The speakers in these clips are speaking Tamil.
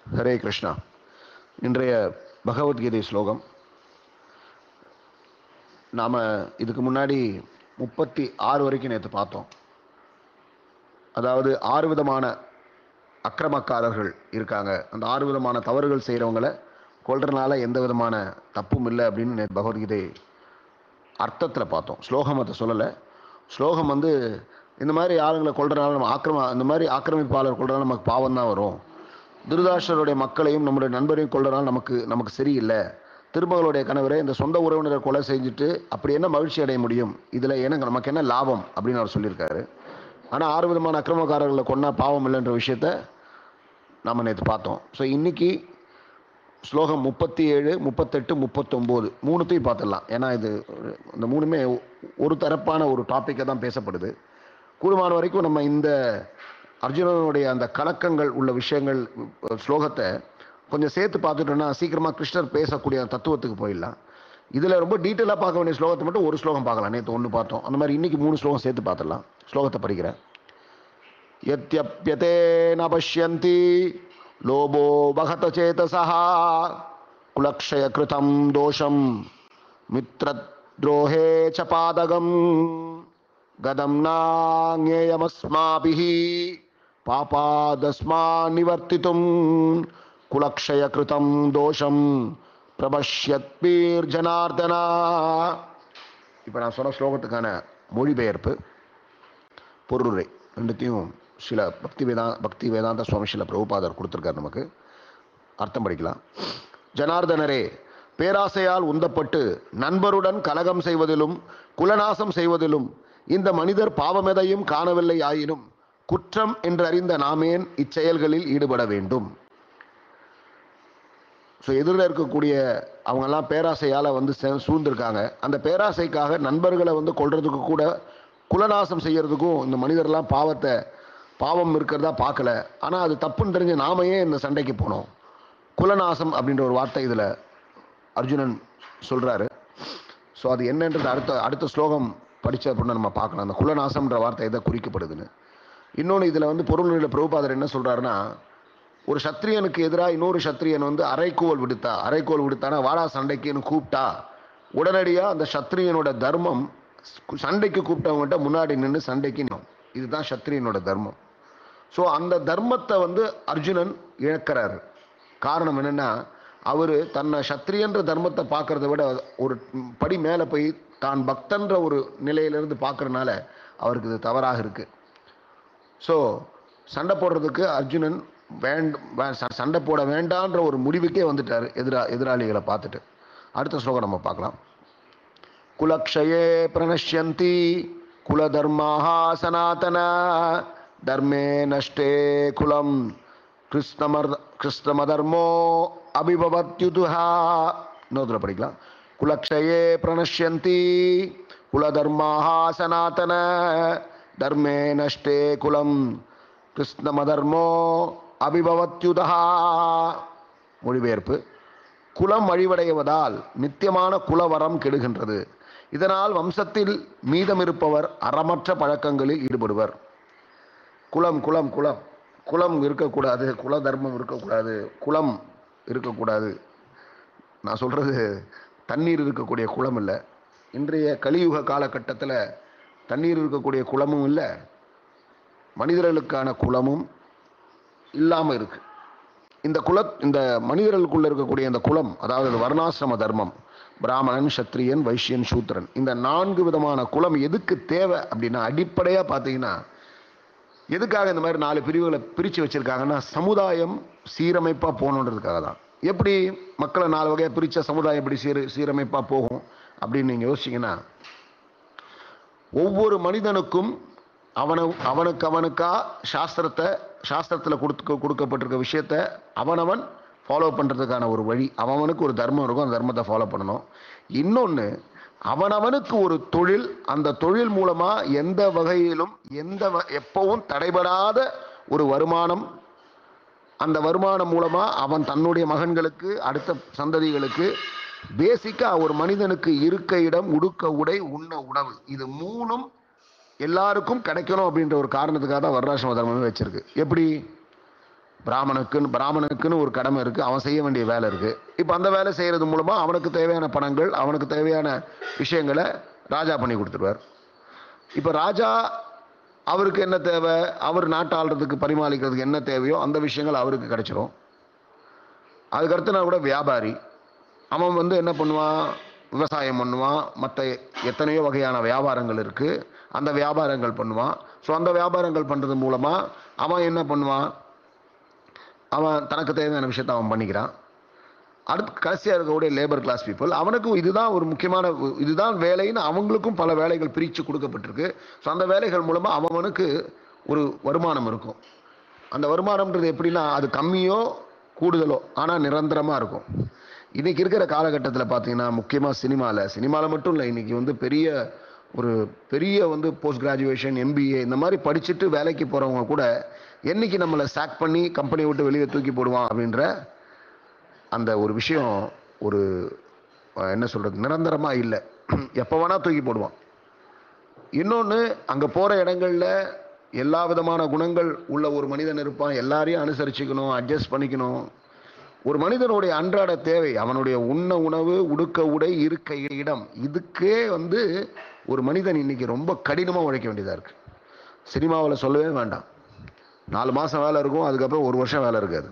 ஹரே கிருஷ்ணா இன்றைய பகவத்கீதை ஸ்லோகம் நாம் இதுக்கு முன்னாடி முப்பத்தி ஆறு வரைக்கும் நேற்று பார்த்தோம் அதாவது ஆறு விதமான அக்கிரமக்காரர்கள் இருக்காங்க அந்த ஆறு விதமான தவறுகள் செய்கிறவங்கள கொள்றதுனால எந்த விதமான தப்பும் இல்லை அப்படின்னு நேற்று பகவத்கீதை அர்த்தத்தில் பார்த்தோம் ஸ்லோகம் அதை சொல்லலை ஸ்லோகம் வந்து இந்த மாதிரி ஆளுங்களை கொள்றதுனால நம்ம ஆக்கிரம இந்த மாதிரி ஆக்கிரமிப்பாளர் கொள்றதுனால நமக்கு பாவம் தான் வரும் திருதாஷருடைய மக்களையும் நம்முடைய நண்பரையும் கொள்றதுனால நமக்கு நமக்கு சரியில்லை திருமகளுடைய கணவரை இந்த சொந்த உறவினரை கொலை செஞ்சுட்டு அப்படி என்ன மகிழ்ச்சி அடைய முடியும் இதில் எனக்கு நமக்கு என்ன லாபம் அப்படின்னு அவர் சொல்லியிருக்காரு ஆனால் ஆறு விதமான அக்கிரமக்காரர்களை கொண்டா பாவம் இல்லைன்ற விஷயத்த நாம் நேற்று பார்த்தோம் ஸோ இன்னைக்கு ஸ்லோகம் முப்பத்தி ஏழு முப்பத்தெட்டு முப்பத்தொம்போது மூணுத்தையும் பார்த்துடலாம் ஏன்னா இது இந்த மூணுமே ஒரு தரப்பான ஒரு டாப்பிக்கை தான் பேசப்படுது கூடுமான வரைக்கும் நம்ம இந்த அர்ஜுனனுடைய அந்த கலக்கங்கள் உள்ள விஷயங்கள் ஸ்லோகத்தை கொஞ்சம் சேர்த்து பார்த்துட்டோம்னா சீக்கிரமாக கிருஷ்ணர் பேசக்கூடிய அந்த தத்துவத்துக்கு போயிடலாம் இதில் ரொம்ப டீட்டெயிலாக பார்க்க வேண்டிய ஸ்லோகத்தை மட்டும் ஒரு ஸ்லோகம் பார்க்கலாம் நேற்று ஒன்று பார்த்தோம் அந்த மாதிரி இன்னைக்கு மூணு ஸ்லோகம் சேர்த்து பார்த்துடலாம் ஸ்லோகத்தை படிக்கிறேன் यत्यप्यते न पश्यन्ति लोभो वहत चेतसः कुलक्षयकृतं दोषं मित्रद्रोहे च पादगं गदं नाङ्गेयमस्माभिः पापादस्मान्निवर्तितुं कुलक्षयकृतं दोषं பிரபஷ்யத்பீர்ஜனார்தனா இப்போ நான் சொன்ன ஸ்லோகத்துக்கான மொழிபெயர்ப்பு பொருளுரை ரெண்டுத்தையும் சில பக்தி வேதா பக்தி வேதாந்த சுவாமி சில பிரபுபாதர் கொடுத்துருக்கார் நமக்கு அர்த்தம் படிக்கலாம் ஜனார்தனரே பேராசையால் உந்தப்பட்டு நண்பருடன் கலகம் செய்வதிலும் குலநாசம் செய்வதிலும் இந்த மனிதர் பாவமெதையும் காணவில்லை ஆயினும் குற்றம் என்று அறிந்த நாமேன் இச்செயல்களில் ஈடுபட வேண்டும் ஸோ எதிரில் இருக்கக்கூடிய அவங்கெல்லாம் பேராசையால் வந்து சே- சூழ்ந்திருக்காங்க அந்த பேராசைக்காக நண்பர்களை வந்து கொல்றதுக்கு கூட குலநாசம் செய்யறதுக்கும் இந்த மனிதர்லாம் பாவத்தை பாவம் இருக்கிறதா பார்க்கல ஆனால் அது தப்புன்னு தெரிஞ்ச நாம ஏன் இந்த சண்டைக்கு போனோம் குலநாசம் அப்படின்ற ஒரு வார்த்தை இதில் அர்ஜுனன் சொல்கிறாரு ஸோ அது என்னன்றது அடுத்த அடுத்த ஸ்லோகம் படித்த அப்படின்னா நம்ம பார்க்கலாம் அந்த குலநாசம்ன்ற வார்த்தை எதை குறிக்கப்படுதுன்னு இன்னொன்று இதில் வந்து பொருள்களில் பிரபுபாதர் என்ன சொல்கிறாருன்னா ஒரு சத்திரியனுக்கு எதிராக இன்னொரு சத்திரியன் வந்து அரைக்கோல் விடுத்தா அரைக்கோல் விடுத்தானா வாடா சண்டைக்குன்னு கூப்பிட்டா உடனடியாக அந்த சத்திரியனோட தர்மம் சண்டைக்கு கூப்பிட்டவங்ககிட்ட முன்னாடி நின்று சண்டைக்கு நிற்கும். இதுதான் சத்திரியனோட தர்மம் ஸோ அந்த தர்மத்தை வந்து அர்ஜுனன் இழக்கிறாரு காரணம் என்னன்னா அவர் தன்னை சத்திரியன்ற தர்மத்தை பார்க்கறத விட ஒரு படி மேலே போய் தான் பக்தன்ற ஒரு நிலையிலிருந்து பார்க்கறனால அவருக்கு இது தவறாக இருக்கு ஸோ சண்டை போடுறதுக்கு அர்ஜுனன் வேண்ட வே- ச- சண்டை போட வேண்டான்ற ஒரு முடிவுக்கே வந்துட்டார் எதிரா எதிராளிகளை பார்த்துட்டு அடுத்த ஸ்லோகம் நம்ம பார்க்கலாம் குலக்ஷயே பிரணஷ்யந்தி குலதர்மாக சனாதன தர்மே நஷ்டே குலம் கிருஷ்ணமர் கிருஷ்ணமதர்மோ அபிபவத்யுதுஹா இன்னொருத்தர படிக்கலாம் குலக்ஷயே பிரணஷ்யந்தி குலதர்மாக சனாதன தர்மே நஷ்டே குலம் கிருஷ்ணமதர்மோ அபிபவத்யுதா மொழிபெயர்ப்பு குலம் அழிவடைவதால் நித்தியமான குலவரம் கெடுகின்றது இதனால் வம்சத்தில் மீதமிருப்பவர் அறமற்ற பழக்கங்களில் ஈடுபடுவர் குலம் குலம் குலம் குலம் இருக்கக்கூடாது குல தர்மம் இருக்கக்கூடாது குலம் இருக்கக்கூடாது நான் சொல்கிறது தண்ணீர் இருக்கக்கூடிய குளம் இல்லை இன்றைய கலியுக காலகட்டத்தில் தண்ணீர் இருக்கக்கூடிய குளமும் இல்லை மனிதர்களுக்கான குலமும் இல்லாமல் இருக்கு இந்த குல இந்த மனிதர்களுக்குள்ள இருக்கக்கூடிய இந்த குலம் அதாவது இந்த வர்ணாசிரம தர்மம் பிராமணன் சத்திரியன் வைஷ்யன் சூத்திரன் இந்த நான்கு விதமான குலம் எதுக்கு தேவை அப்படின்னா அடிப்படையாக பார்த்தீங்கன்னா எதுக்காக இந்த மாதிரி நாலு பிரிவுகளை பிரித்து வச்சிருக்காங்கன்னா சமுதாயம் சீரமைப்பாக போகணுன்றதுக்காக தான் எப்படி மக்களை நாலு வகையாக பிரித்த சமுதாயம் எப்படி சீர சீரமைப்பாக போகும் அப்படின்னு நீங்கள் யோசிச்சீங்கன்னா ஒவ்வொரு மனிதனுக்கும் அவன அவனுக்கு அவனுக்கா சாஸ்திரத்தை சாஸ்திரத்தில் கொடுத்து கொடுக்கப்பட்டிருக்க விஷயத்த அவனவன் ஃபாலோ பண்ணுறதுக்கான ஒரு வழி அவனுக்கு ஒரு தர்மம் இருக்கும் அந்த தர்மத்தை ஃபாலோ பண்ணணும் இன்னொன்று அவனவனுக்கு ஒரு தொழில் அந்த தொழில் மூலமாக எந்த வகையிலும் எந்த வ- எப்பவும் தடைபடாத ஒரு வருமானம் அந்த வருமானம் மூலமா அவன் தன்னுடைய மகன்களுக்கு அடுத்த சந்ததிகளுக்கு பேசிக்கா ஒரு மனிதனுக்கு இருக்க இடம் உடுக்க உடை உண்ண உணவு இது மூணும் எல்லாருக்கும் கிடைக்கணும் அப்படின்ற ஒரு காரணத்துக்காக தான் வர்ணாசிரம தர்மமே வச்சிருக்கு எப்படி பிராமணுக்குன்னு பிராமணனுக்குன்னு ஒரு கடமை இருக்குது அவன் செய்ய வேண்டிய வேலை இருக்குது இப்போ அந்த வேலை செய்கிறது மூலமாக அவனுக்கு தேவையான பணங்கள் அவனுக்கு தேவையான விஷயங்களை ராஜா பண்ணி கொடுத்துருவார் இப்போ ராஜா அவருக்கு என்ன தேவை அவர் நாட்டை ஆள்றதுக்கு பரிமாளிக்கிறதுக்கு என்ன தேவையோ அந்த விஷயங்கள் அவருக்கு கிடைச்சிரும் அதுக்கடுத்து நான் கூட வியாபாரி அவன் வந்து என்ன பண்ணுவான் விவசாயம் பண்ணுவான் மற்ற எத்தனையோ வகையான வியாபாரங்கள் இருக்குது அந்த வியாபாரங்கள் பண்ணுவான் ஸோ அந்த வியாபாரங்கள் பண்ணுறது மூலமாக அவன் என்ன பண்ணுவான் அவன் தனக்கு தேவையான விஷயத்த அவன் பண்ணிக்கிறான் அடுத்து கடைசியாக இருக்கக்கூடிய லேபர் கிளாஸ் பீப்புள் அவனுக்கும் இதுதான் ஒரு முக்கியமான இதுதான் வேலைன்னு அவங்களுக்கும் பல வேலைகள் பிரித்து கொடுக்கப்பட்டிருக்கு ஸோ அந்த வேலைகள் மூலமாக அவனுக்கு ஒரு வருமானம் இருக்கும் அந்த வருமானம்ன்றது எப்படின்னா அது கம்மியோ கூடுதலோ ஆனால் நிரந்தரமாக இருக்கும் இன்றைக்கி இருக்கிற காலகட்டத்தில் பார்த்தீங்கன்னா முக்கியமாக சினிமாவில் சினிமாவில் மட்டும் இல்லை இன்றைக்கி வந்து பெரிய ஒரு பெரிய வந்து போஸ்ட் கிராஜுவேஷன் எம்பிஏ இந்த மாதிரி படிச்சுட்டு வேலைக்கு போகிறவங்க கூட என்னைக்கு நம்மளை சாக் பண்ணி கம்பெனியை விட்டு வெளியே தூக்கி போடுவான் அப்படின்ற அந்த ஒரு விஷயம் ஒரு அஹ், என்ன சொல்கிறது நிரந்தரமாக இல்லை எப்போ வேணால் தூக்கி போடுவான் இன்னொன்று அங்கே போகிற இடங்கள்ல எல்லா விதமான குணங்கள் உள்ள ஒரு மனிதன் இருப்பான் எல்லாரையும் அனுசரிச்சுக்கணும் அட்ஜஸ்ட் பண்ணிக்கணும் ஒரு மனிதனுடைய அன்றாட தேவை அவனுடைய உண்ண உணவு உடுக்க உடை இருக்க இடம் இதுக்கே வந்து ஒரு மனிதன் இன்னைக்கு ரொம்ப கடினமாக உழைக்க வேண்டியதாக இருக்குது சினிமாவில் சொல்லவே வேண்டாம் நாலு மாதம் வேலை இருக்கும் அதுக்கப்புறம் ஒரு வருஷம் வேலை இருக்காது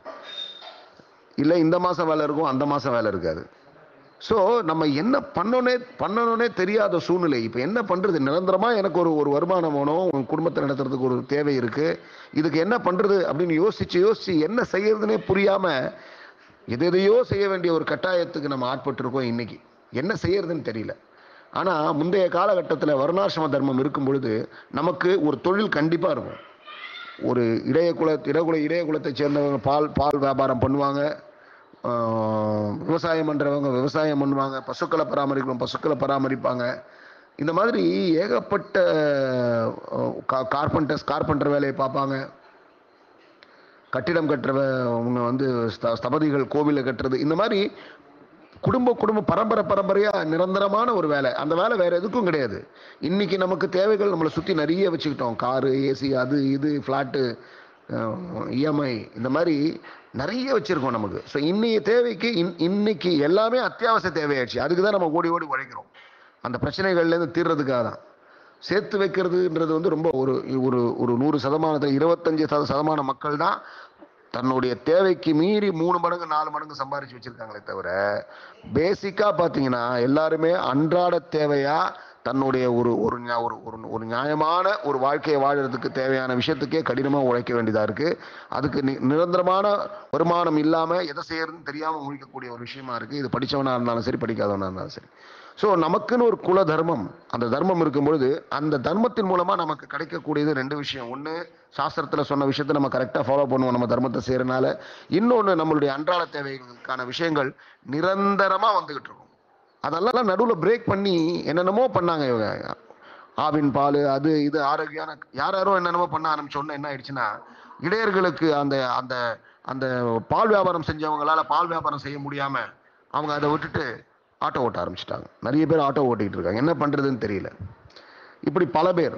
இல்லை இந்த மாதம் வேலை இருக்கும் அந்த மாதம் வேலை இருக்காது ஸோ நம்ம என்ன பண்ணோனே பண்ணணும்னே தெரியாத சூழ்நிலை இப்போ என்ன பண்ணுறது நிரந்தரமாக எனக்கு ஒரு ஒரு வருமானம் வேணும் உன் குடும்பத்தை நடத்துறதுக்கு ஒரு தேவை இருக்குது இதுக்கு என்ன பண்ணுறது அப்படின்னு யோசித்து யோசித்து என்ன செய்யறதுனே புரியாமல் எது எதையோ செய்ய வேண்டிய ஒரு கட்டாயத்துக்கு நம்ம ஆட்பட்டிருக்கோம் இன்னைக்கு என்ன செய்யறதுன்னு தெரியல ஆனால் முந்தைய காலகட்டத்தில் வருணாசிரம தர்மம் இருக்கும் பொழுது நமக்கு ஒரு தொழில் கண்டிப்பாக இருக்கும் ஒரு இடைய குல இடகுல இடைய குலத்தை சேர்ந்தவங்க பால் பால் வியாபாரம் பண்ணுவாங்க ஆஹ் விவசாயம் பண்ணுறவங்க விவசாயம் பண்ணுவாங்க பசுக்களை பராமரிக்கணும் பசுக்களை பராமரிப்பாங்க இந்த மாதிரி ஏகப்பட்ட கார்பெண்டர்ஸ் கார்பெண்டர் வேலையை பார்ப்பாங்க கட்டிடம் கட்டுறவ அவங்க வந்து ஸ்த- ஸ்தபதிகள் கோவிலை கட்டுறது இந்த மாதிரி குடும்ப குடும்ப பரம்பரை பரம்பரையா நிரந்தரமான ஒரு வேலை அந்த வேலை வேற எதுக்கும் கிடையாது இன்னைக்கு நமக்கு தேவைகள் நம்மளை சுத்தி நிறைய வச்சுக்கிட்டோம் காரு ஏசி அது இது ஃப்ளாட்டு இஎம்ஐ இந்த மாதிரி நிறைய வச்சிருக்கோம் நமக்கு ஸோ இன்னைய தேவைக்கு இன் இன்னைக்கு எல்லாமே அத்தியாவசிய தேவையாச்சு அதுக்கு தான் நம்ம ஓடி ஓடி உழைக்கிறோம் அந்த பிரச்சனைகள்லேருந்து தீர்றதுக்காக தான் சேர்த்து வைக்கிறதுன்றது வந்து ரொம்ப ஒரு ஒரு ஒரு நூறு சதமானத்தில் இருபத்தஞ்சு சத சதமான மக்கள் தான் தன்னுடைய தேவைக்கு மீறி மூணு மடங்கு நாலு மடங்கு சம்பாரிச்சு வச்சிருக்காங்களே தவிர பேசிக்காக பார்த்தீங்கன்னா எல்லாருமே அன்றாட தேவையா தன்னுடைய ஒரு ஒரு நியா- ஒரு ஒரு ஒரு நியாயமான ஒரு வாழ்க்கையை வாழறதுக்கு தேவையான விஷயத்துக்கே கடினமாக உழைக்க வேண்டியதாக இருக்குது அதுக்கு நி நிரந்தரமான வருமானம் இல்லாமல் எதை செய்யறதுன்னு தெரியாமல் முழிக்கக்கூடிய ஒரு விஷயமா இருக்குது இது படித்தவனாக இருந்தாலும் சரி படிக்காதவனாக இருந்தாலும் சரி ஸோ நமக்குன்னு ஒரு குல தர்மம் அந்த தர்மம் இருக்கும் பொழுது அந்த தர்மத்தின் மூலமாக நமக்கு கிடைக்கக்கூடியது ரெண்டு விஷயம் ஒன்று சாஸ்திரத்தில் சொன்ன விஷயத்தை நம்ம கரெக்டாக ஃபாலோ பண்ணுவோம் நம்ம தர்மத்தை செய்கிறனால இன்னொன்று நம்மளுடைய அன்றாட தேவைகளுக்கான விஷயங்கள் நிரந்தரமாக வந்துகிட்டு இருக்கும் அதெல்லாம் நடுவில் பிரேக் பண்ணி என்னென்னமோ பண்ணாங்க இவங்க ஆவின் பால் அது இது ஆரோக்கியமான யார் யாரோ என்னென்னமோ பண்ண ஆரம்பிச்சோன்னு என்ன ஆயிடுச்சுன்னா இடையர்களுக்கு அந்த அந்த அந்த பால் வியாபாரம் செஞ்சவங்களால பால் வியாபாரம் செய்ய முடியாம அவங்க அதை விட்டுட்டு ஆட்டோ ஓட்ட ஆரம்பிச்சிட்டாங்க நிறைய பேர் ஆட்டோ ஓட்டிகிட்டு இருக்காங்க என்ன பண்றதுன்னு தெரியல இப்படி பல பேர்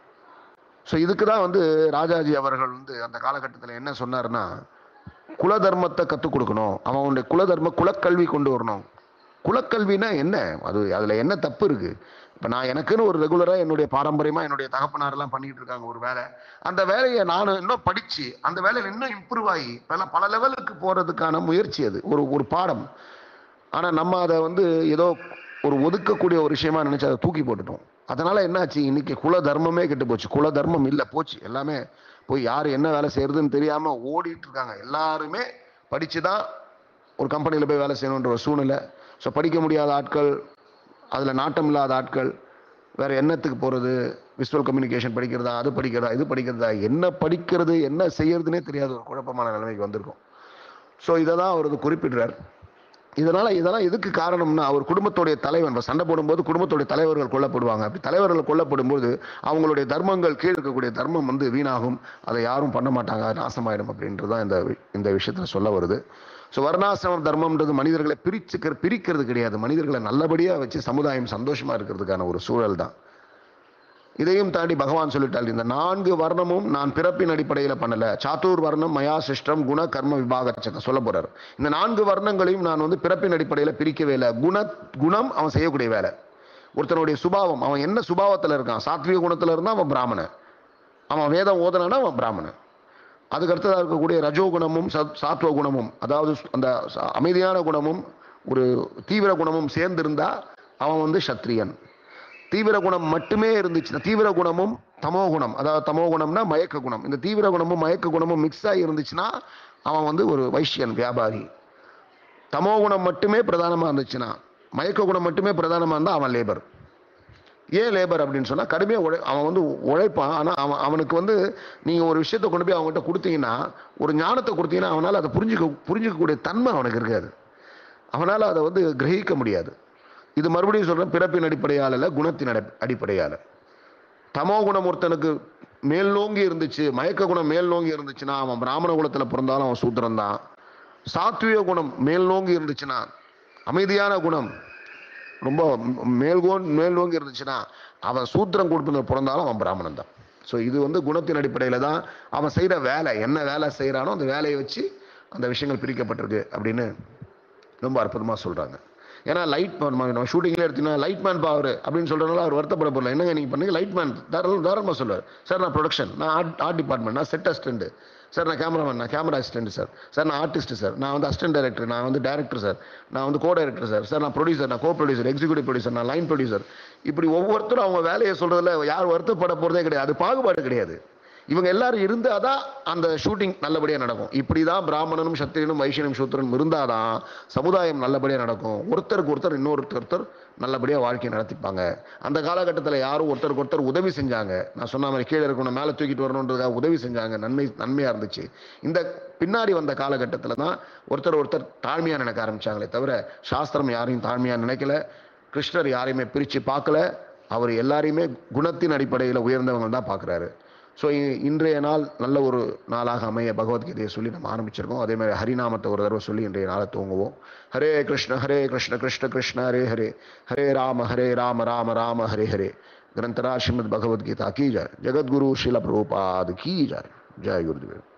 ஸோ இதுக்கு தான் வந்து ராஜாஜி அவர்கள் வந்து அந்த காலகட்டத்தில் என்ன சொன்னாருன்னா குல தர்மத்தை கற்றுக் கொடுக்கணும் அவனுடைய குலதர்ம குலக்கல்வி கொண்டு வரணும் குலக்கல்வினா என்ன அது அதில் என்ன தப்பு இருக்கு இப்போ நான் எனக்குன்னு ஒரு ரெகுலராக என்னுடைய பாரம்பரியமாக என்னுடைய தகப்பனாரெல்லாம் பண்ணிட்டு இருக்காங்க ஒரு வேலை அந்த வேலையை நான் இன்னும் படித்து அந்த வேலையில் இன்னும் இம்ப்ரூவ் ஆகி பல பல லெவலுக்கு போகிறதுக்கான முயற்சி அது ஒரு ஒரு பாடம் ஆனால் நம்ம அதை வந்து ஏதோ ஒரு ஒதுக்கக்கூடிய ஒரு விஷயமா நினச்சி அதை தூக்கி போட்டுட்டோம் அதனால என்னாச்சு இன்னைக்கு குல தர்மமே கெட்டு போச்சு குல தர்மம் இல்லை போச்சு எல்லாமே போய் யார் என்ன வேலை செய்யறதுன்னு தெரியாம ஓடிட்டு இருக்காங்க எல்லாருமே படிச்சு தான் ஒரு கம்பெனியில் போய் வேலை செய்யணுன்ற ஒரு சூழ்நிலை ஸோ படிக்க முடியாத ஆட்கள் அதில் நாட்டம் இல்லாத ஆட்கள் வேற என்னத்துக்கு போகிறது விஷுவல் கம்யூனிகேஷன் படிக்கிறதா அது படிக்கிறதா இது படிக்கிறதா என்ன படிக்கிறது என்ன செய்யறதுனே தெரியாத ஒரு குழப்பமான நிலைமைக்கு வந்திருக்கும் ஸோ இதை தான் அவர் வந்து குறிப்பிடுறார் இதனால இதெல்லாம் எதுக்கு காரணம்னா அவர் குடும்பத்துடைய தலைவன் இப்ப சண்டை போடும்போது குடும்பத்துடைய தலைவர்கள் கொல்லப்படுவாங்க அப்படி தலைவர்கள் கொல்லப்படும்போது அவங்களுடைய தர்மங்கள் கீழ் இருக்கக்கூடிய தர்மம் வந்து வீணாகும் அதை யாரும் பண்ண மாட்டாங்க அது நாசமாயிடும் அப்படின்றது தான் இந்த வி- இந்த விஷயத்துல சொல்ல வருது ஸோ வர்ணாசிரம தர்மம்ன்றது மனிதர்களை பிரிச்சுக்கிற பிரிக்கிறது கிடையாது மனிதர்களை நல்லபடியா வச்சு சமுதாயம் சந்தோஷமா இருக்கிறதுக்கான ஒரு சூழல் தான் இதையும் தாண்டி பகவான் சொல்லிட்டார் இந்த நான்கு வர்ணமும் நான் பிறப்பின் அடிப்படையில் பண்ணல சாத்தூர் வர்ணம் மயா சிஷ்டம் குண கர்ம விபாக சக்கம் சொல்ல போறார் இந்த நான்கு வர்ணங்களையும் நான் வந்து பிறப்பின் அடிப்படையில் பிரிக்கவே இல்லை குண குணம் அவன் செய்யக்கூடிய வேலை ஒருத்தனுடைய சுபாவம் அவன் என்ன சுபாவத்தில் இருக்கான் சாத்விக குணத்தில் இருந்தால் அவன் பிராமணன் அவன் வேதம் ஓதனானா அவன் பிராமணன் அதுக்கு அடுத்ததாக இருக்கக்கூடிய ரஜோ குணமும் சத் சாத்வ குணமும் அதாவது அந்த ச- அமைதியான குணமும் ஒரு தீவிர குணமும் சேர்ந்திருந்தா அவன் வந்து சத்திரியன் தீவிர குணம் மட்டுமே இருந்துச்சுன்னா தீவிர குணமும் தமோ குணம் அதாவது தமோ குணம்னா மயக்க குணம் இந்த தீவிர குணமும் மயக்க குணமும் மிக்ஸ் ஆகி இருந்துச்சுன்னா அவன் வந்து ஒரு வைஷ்யன் வியாபாரி தமோ குணம் மட்டுமே பிரதானமாக இருந்துச்சுன்னா மயக்க குணம் மட்டுமே பிரதானமாக இருந்தால் அவன் லேபர் ஏன் லேபர் அப்படின்னு சொன்னால் கடுமையாக உழை அவன் வந்து உழைப்பான் ஆனால் அவன் அவனுக்கு வந்து நீங்கள் ஒரு விஷயத்தை கொண்டு போய் அவங்ககிட்ட கொடுத்தீங்கன்னா ஒரு ஞானத்தை கொடுத்தீங்கன்னா அவனால் அதை புரிஞ்சுக்க புரிஞ்சுக்கக்கூடிய தன்மை அவனுக்கு இருக்காது அவனால் அதை வந்து கிரகிக்க முடியாது இது மறுபடியும் சொல்கிறேன் பிறப்பின் அடிப்படையால் இல்லை குணத்தின் அடி அடிப்படையால் தமோ குணம் ஒருத்தனுக்கு மேல் நோங்கி இருந்துச்சு மயக்க குணம் மேல் நோங்கி இருந்துச்சுன்னா அவன் பிராமண குலத்தில் பிறந்தாலும் அவன் சூத்திரன் தான் சாத்விக குணம் மேல் நோங்கி இருந்துச்சுன்னா அமைதியான குணம் ரொம்ப மேல்கோன் மேல் நோங்கி இருந்துச்சுன்னா அவன் சூத்திரம் கொடுப்பதில் பிறந்தாலும் அவன் பிராமணன் தான் ஸோ இது வந்து குணத்தின் அடிப்படையில் தான் அவன் செய்கிற வேலை என்ன வேலை செய்கிறானோ அந்த வேலையை வச்சு அந்த விஷயங்கள் பிரிக்கப்பட்டிருக்கு அப்படின்னு ரொம்ப அற்புதமாக சொல்கிறாங்க ஏன்னா லைட் மேன் நம்ம ஷூட்டிங்லேயே எடுத்தீங்கன்னா லைட் மேன் பவர் அப்படின்னு சொல்கிறனால அவர் வருத்தப்பட போகல என்னங்க நீங்கள் பண்ணுங்க லைட் மேன் தாராளம் தாராளமாக சொல்லுவார் சார் நான் ப்ரொடக்ஷன் நான் ஆர்ட் ஆர்ட் டிபார்ட்மெண்ட் நான் செட் அசிஸ்டன்ட் சார் நான் கேமராமேன் நான் கேமரா அசிஸ்டன்ட் சார் சார் நான் ஆர்டிஸ்ட் சார் நான் வந்து அசிஸ்டன்ட் டைரக்டர் நான் வந்து டேரக்டர் சார் நான் வந்து கோ டைரக்டர் சார் சார் நான் ப்ரொடியூசர் நான் கோ ப்ரொடியூசர் எக்ஸிக்யூட்டிவ் ப்ரொடியூசர் நான் லைன் ப்ரொடியூசர் இப்படி ஒவ்வொருத்தரும் அவங்க வேலையை சொல்கிறதுல யார் வருத்தப்பட போகிறதே கிடையாது அது பாகுபாடு கிடையாது இவங்க எல்லாரும் இருந்தால் தான் அந்த ஷூட்டிங் நல்லபடியாக நடக்கும் இப்படி தான் பிராமணனும் சத்திரியனும் வைஷ்யனும் சூத்திரனும் இருந்தால் தான் சமுதாயம் நல்லபடியாக நடக்கும் ஒருத்தருக்கு ஒருத்தர் இன்னொருத்தர் ஒருத்தர் நல்லபடியாக வாழ்க்கையை நடத்திப்பாங்க அந்த காலகட்டத்தில் யாரும் ஒருத்தருக்கு ஒருத்தர் உதவி செஞ்சாங்க நான் சொன்ன மாதிரி கீழே இருக்கணும் மேலே தூக்கிட்டு வரணுன்றதுக்காக உதவி செஞ்சாங்க நன்மை நன்மையாக இருந்துச்சு இந்த பின்னாடி வந்த காலகட்டத்தில் தான் ஒருத்தர் ஒருத்தர் தாழ்மையாக நினைக்க ஆரம்பிச்சாங்களே தவிர சாஸ்திரம் யாரையும் தாழ்மையாக நினைக்கல கிருஷ்ணர் யாரையுமே பிரித்து பார்க்கல அவர் எல்லாரையுமே குணத்தின் அடிப்படையில் உயர்ந்தவங்க தான் பார்க்குறாரு ஸோ இன்றைய நாள் நல்ல ஒரு நாளாக அமைய பகவத்கீதையை சொல்லி நம்ம ஆரம்பிச்சிருக்கோம் அதே மாதிரி ஹரிநாமத்தை ஒரு தடவை சொல்லி இன்றைய நாளை தூங்குவோம் ஹரே கிருஷ்ண ஹரே கிருஷ்ண கிருஷ்ண கிருஷ்ண ஹரே ஹரே ஹரே ராம ஹரே ராம ராம ராம ஹரே ஹரே ग्रंथराज श्रीमद भगवद गीता की जाए जगत गुरु शिला प्रभुपाद की जाए जय गुरुदेव